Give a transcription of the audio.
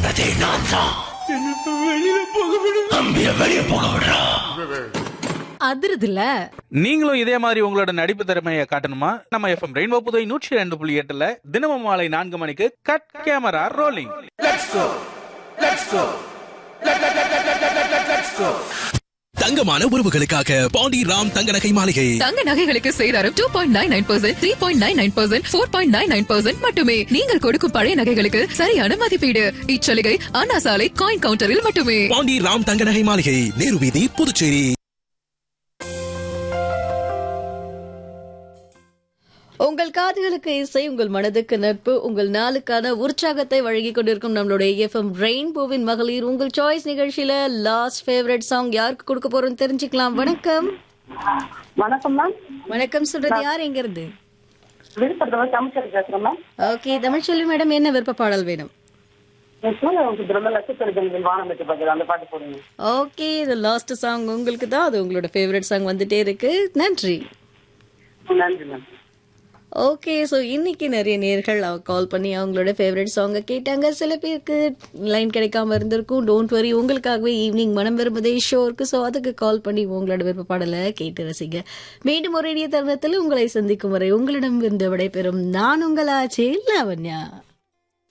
சொன்னதே நான் தான் தம்பிய வெளியே போக விடுறா அதிருதுல நீங்களும் இதே மாதிரி உங்களோட நடிப்பு திறமையை காட்டணுமா நம்ம எஃப்எம் ரெயின்போ புதுவை நூற்றி ரெண்டு புள்ளி எட்டுல தினமும் மாலை நான்கு மணிக்கு கட் கேமரா ரோலிங் தங்கமான உறவுகளுக்காக பாண்டி ராம் தங்க நகை மாளிகை தங்க நகைகளுக்கு சேதாரம் two point nine nine percent three point nine nine percent four point nine nine percent மட்டுமே நீங்கள் கொடுக்கும் பழைய நகைகளுக்கு சரியான மதிப்பீடு இச்சலுகை அண்ணா சாலை காயின் கவுண்டரில் மட்டுமே பாண்டி ராம் தங்க நகை மாளிகை நேரு வீதி புதுச்சேரி உங்கள் காதுகளுக்கு இசை உங்கள் மனதுக்கு நட்பு உங்கள் நாளுக்கான உற்சாகத்தை வழங்கிக் கொண்டிருக்கும் நம்மளுடைய எஃப்எம் ரெயின்போவின் மகளிர் உங்கள் சாய்ஸ் நிகழ்ச்சியில லாஸ்ட் ஃபேவரட் சாங் யாருக்கு கொடுக்க போறோம்னு தெரிஞ்சுக்கலாம் வணக்கம் வணக்கம் மேம் வணக்கம் சொல்றது யார் எங்க இருந்து விழுப்புரத்துல சமைச்சர் பேசுறேன் மேம் ஓகே தமிழ்ச்செல்வி மேடம் என்ன விருப்ப பாடல் வேணும் சூழல் லட்சத்தொழில் வானம் பெற்று பார்க்குது அந்த பாட்டு போடுங்க ஓகே இது லாஸ்ட் சாங் உங்களுக்கு தான் அது உங்களோட ஃபேவரட் சாங் வந்துட்டே இருக்கு நன்றி நன்றி மேம் ஓகே ஸோ இன்னைக்கு நிறைய நேர்கள் கால் பண்ணி அவங்களோட ஃபேவரட் சாங்கை கேட்டாங்க சில பேருக்கு லைன் கிடைக்காம இருந்திருக்கும் டோன்ட் வரி உங்களுக்காகவே ஈவினிங் மனம் விரும்புதே ஷோ இருக்கு ஸோ அதுக்கு கால் பண்ணி உங்களோட விருப்ப பாடலை கேட்டு ரசிங்க மீண்டும் ஒரு இனிய தருணத்தில் உங்களை சந்திக்கும் வரை உங்களிடம் இருந்து விடைபெறும் நான் உங்கள் ஆச்சே லாவண்யா